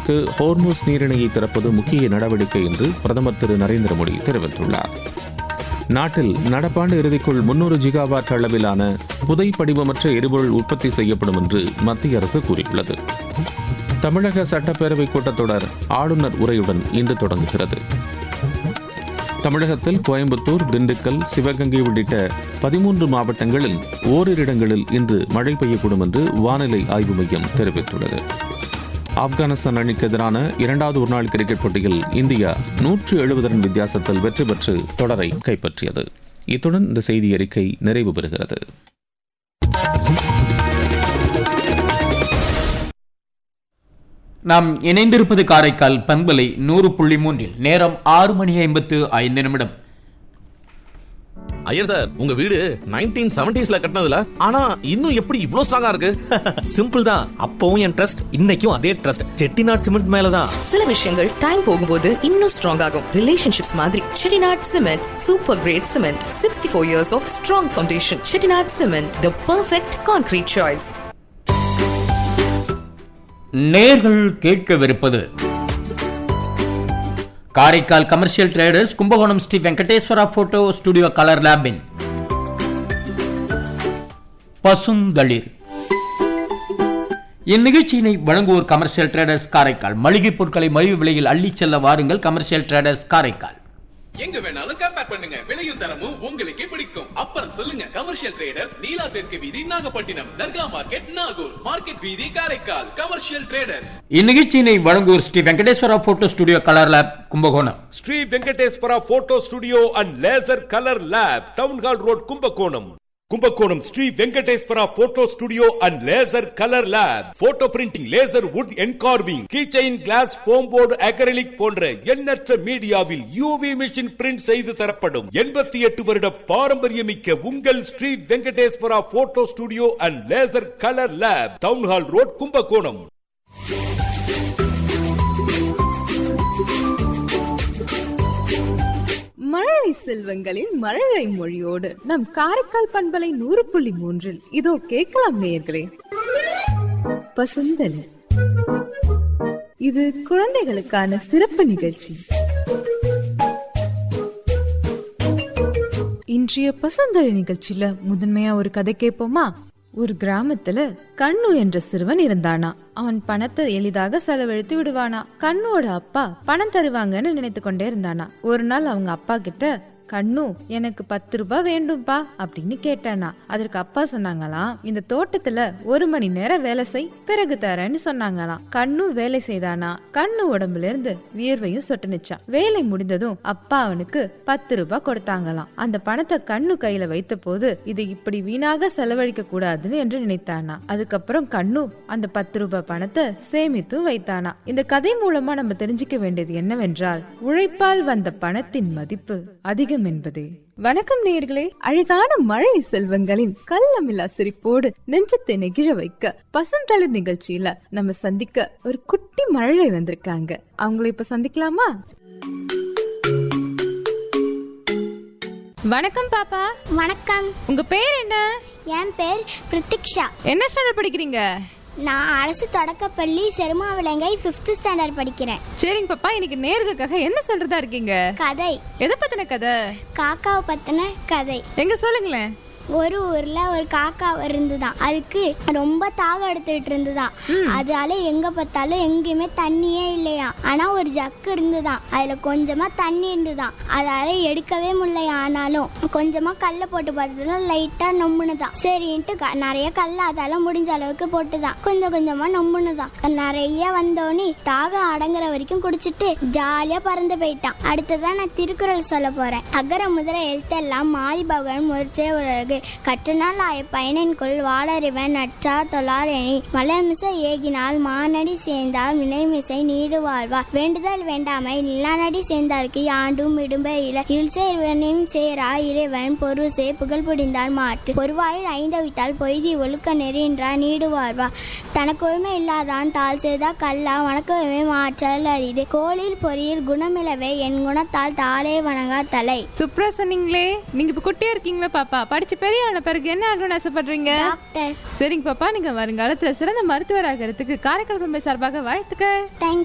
வர்த்தகத்திற்கு ஹோர்மோஸ் நீரிணையை திறப்பது முக்கிய நடவடிக்கை என்று பிரதமர் திரு நரேந்திர மோடி தெரிவித்துள்ளார் நாட்டில் நடப்பாண்டு இறுதிக்குள் முன்னூறு ஜிகாவாட் அளவிலான புதை படிவமற்ற எரிபொருள் உற்பத்தி செய்யப்படும் என்று மத்திய அரசு கூறியுள்ளது தமிழக சட்டப்பேரவை கூட்டத்தொடர் ஆளுநர் உரையுடன் இன்று தொடங்குகிறது தமிழகத்தில் கோயம்புத்தூர் திண்டுக்கல் சிவகங்கை உள்ளிட்ட பதிமூன்று மாவட்டங்களில் ஓரிரு இடங்களில் இன்று மழை பெய்யக்கூடும் என்று வானிலை ஆய்வு மையம் தெரிவித்துள்ளது ஆப்கானிஸ்தான் அணிக்கு எதிரான இரண்டாவது ஒருநாள் கிரிக்கெட் போட்டியில் இந்தியா நூற்று எழுபது ரன் வித்தியாசத்தில் வெற்றி பெற்று தொடரை கைப்பற்றியது இத்துடன் இந்த செய்தி அறிக்கை நிறைவு பெறுகிறது நாம் இணைந்திருப்பது காரைக்கால் பண்பலை நூறு புள்ளி மூன்றில் நேரம் ஆறு மணி ஐம்பத்து ஐந்து நிமிடம் ஐயர் சார் உங்க வீடு நைன்டீன் செவன்டிஸ்ல கட்டினதுல ஆனா இன்னும் எப்படி இவ்ளோ ஸ்ட்ராங்கா இருக்கு சிம்பிள் தான் அப்பவும் என் ட்ரஸ்ட் இன்னைக்கும் அதே ட்ரஸ்ட் செட்டிநாட் சிமெண்ட் மேலதான் சில விஷயங்கள் டைம் போகும்போது இன்னும் ஸ்ட்ராங் ஆகும் ரிலேஷன்ஷிப்ஸ் மாதிரி Chettinad cement super great cement sixty four years of strong foundation Chettinad cement the perfect concrete choice நேர்கள் கேட்கவிருப்பது Karaikal commercial traders Kumbakonam Sri Venkateswara photo studio colour லேபின் பசுந்தளிர் இந்நிகழ்ச்சியினை வழங்குவோர் கமர்ஷியல் ட்ரேடர்ஸ் காரைக்கால் மளிகை பொருட்களை மலிவு விலையில் அள்ளிச் செல்ல வாருங்கள் கமர்ஷியல் ட்ரேடர்ஸ் காரைக்கால் எங்க வேணாலும் கம்பேர் பண்ணுங்க விலையும் தரமும் உங்களுக்கே பிடிக்கும் அப்புறம் சொல்லுங்க கமர்ஷியல் ட்ரேடர்ஸ் நீலா தெற்கு வீதி நாகப்பட்டினம் தர்கா மார்க்கெட் நாகூர் மார்க்கெட் வீதி காரைக்கால் கமர்ஷியல் ட்ரேடர்ஸ் இந்நிகழ்ச்சியினை வழங்குவோர் Sri Venkateswara photo studio colour lab Kumbakonam Sri Venkateswara photo studio and laser colour lab town hall road Kumbakonam Kumbakonam Sri Venkateswara photo studio and laser colour lab photo printing laser wood engraving keychain glass foam board acrylic போன்ற எண்ணற்ற மீடியாவில் UV machine print செய்து தரப்படும் எண்பத்தி எட்டு வருட பாரம்பரியமிக்க உங்கள் Sri Venkateswara photo studio and laser colour lab town hall road Kumbakonam மழலை செல்வங்களின் மழலை மொழியோடு நம் காரைக்கால் பண்பலை நூறு புள்ளி மூன்றில் இதோ கேட்கலாம் நேயர்களே பசுந்தலி இது குழந்தைகளுக்கான சிறப்பு நிகழ்ச்சி இன்றைய பசுந்தழி நிகழ்ச்சியில முதன்மையா ஒரு கதை கேட்போமா ஒரு கிராமத்துல கண்ணு என்ற சிறுவன் இருந்தானா அவன் பணத்தை எளிதாக செலவழித்து விடுவானா கண்ணுவோட அப்பா பணம் தருவாங்கன்னு நினைத்து கொண்டே இருந்தானா ஒரு நாள் அவங்க அப்பா கிட்ட கண்ணு எனக்கு பத்து ரூபாய் வேண்டும்பா அப்படின்னு கேட்டானா அதற்கு அப்பா சொன்னாங்களாம் இந்த தோட்டத்துல ஒரு மணி நேரம் வேலை செய் பிறகு தரேன்னு சொன்னாங்களாம் கண்ணு வேலை செய்தானா கண்ணு உடம்புல இருந்து வியர்வையும் சொட்டுனுச்சான் வேலை முடிந்ததும் அப்பா அவனுக்கு பத்து ரூபாய் கொடுத்தாங்களாம் அந்த பணத்தை கண்ணு கையில வைத்த போது இதை இப்படி வீணாக செலவழிக்க கூடாதுன்னு என்று நினைத்தானா அதுக்கப்புறம் கண்ணு அந்த பத்து ரூபாய் பணத்தை சேமித்தும் வைத்தானா இந்த கதை மூலமா நம்ம தெரிஞ்சுக்க வேண்டியது என்னவென்றால் உழைப்பால் வந்த பணத்தின் மதிப்பு அதிகம் என்பதே வணக்கம் நேயர்களே அழகான மழை செல்வங்களின் கள்ளமில்லா சிரிப்போடு நெஞ்சத்தை நெகிழ வைக்க பசந்தளிர் நிகழ்ச்சியில நம்ம சந்திக்க ஒரு குட்டி மழலை வந்திருக்காங்க அவங்கள இப்ப சந்திக்கலாமா வணக்கம் பாப்பா வணக்கம் உங்க பேர் என்ன என் பேர் பிரித்திக்ஷா என்ன ஸ்டாண்டர்ட் படிக்கிறீங்க நான் அரசு தொடக்கப்பள்ளி செருமாவிலங்கை ஃபிஃப்த் ஸ்டாண்டர்ட் படிக்கிறேன் சரிங்க பாப்பா இன்னைக்கு நேர்களுக்காக என்ன சொல்றதா இருக்கீங்க கதை எதை பத்தின கதை காக்காவை பத்தின கதை எங்க சொல்லுங்களேன் ஒரு ஊர்ல ஒரு காக்கா இருந்துதான் அதுக்கு ரொம்ப தாகம் எடுத்துட்டு இருந்துதான் அதால எங்க பார்த்தாலும் எங்கேயுமே தண்ணியே இல்லையா ஆனா ஒரு ஜக்கு இருந்துதான் அதுல கொஞ்சமா தண்ணி இருந்துதான் அதால எடுக்கவே முடியல ஆனாலும் கொஞ்சமா கல்ல போட்டு பார்த்ததுல லைட்டா நொம்புனுதான் சரின்ட்டு க- நிறைய கல்ல அதால முடிஞ்ச அளவுக்கு போட்டுதான் கொஞ்சம் கொஞ்சமா நொம்புனுதான் நிறைய வந்தோனே தாகம் அடங்குற வரைக்கும் குடிச்சிட்டு ஜாலியா பறந்து போயிட்டான் அடுத்ததான் நான் திருக்குறள் சொல்ல போறேன் அகர முதல எழுத்தெல்லாம் மாதி பகவன் முறிச்சே உலகு கற்றனால் ஆய பயனின்குள் வாளறிவன் நற்றா தொழார் எணி மலமிச ஏகினால் மானடி சேர்ந்தால் வினைமிசை நீடு வாழ்வார் வேண்டுதல் வேண்டாமை நிலானடி சேர்ந்தார்க்கு யாண்டும் இடும்ப இல இல்சேர்வனின் சேரா இறைவன் பொருசே புகழ் புடிந்தார் மாற்று பொருவாயில் ஐந்தவித்தால் பொய்தி ஒழுக்க நெறின்றார் நீடு வாழ்வார் தனக்குமே இல்லாதான் தாள் செய்தா கல்லா வணக்கமே மாற்றல் அரிது கோளில் பொறியில் குணமிலவே என் குணத்தால் தாளே வணங்கா தலை சூப்பரா சொன்னீங்களே நீங்க இப்ப குட்டியா இருக்கீங்களா பாப்பா படிச்சு பெரிய ஆன பிறகு என்ன ஆகணும்னு ஆசைப்படுறீங்க டாக்டர் சரிங்க பாப்பா நீங்க வருங்காலத்துல சிறந்த மருத்துவர் ஆகிறதுக்கு காரைக்கால் பொம்மை சார்பாக வாழ்த்துக்கள் தேங்க்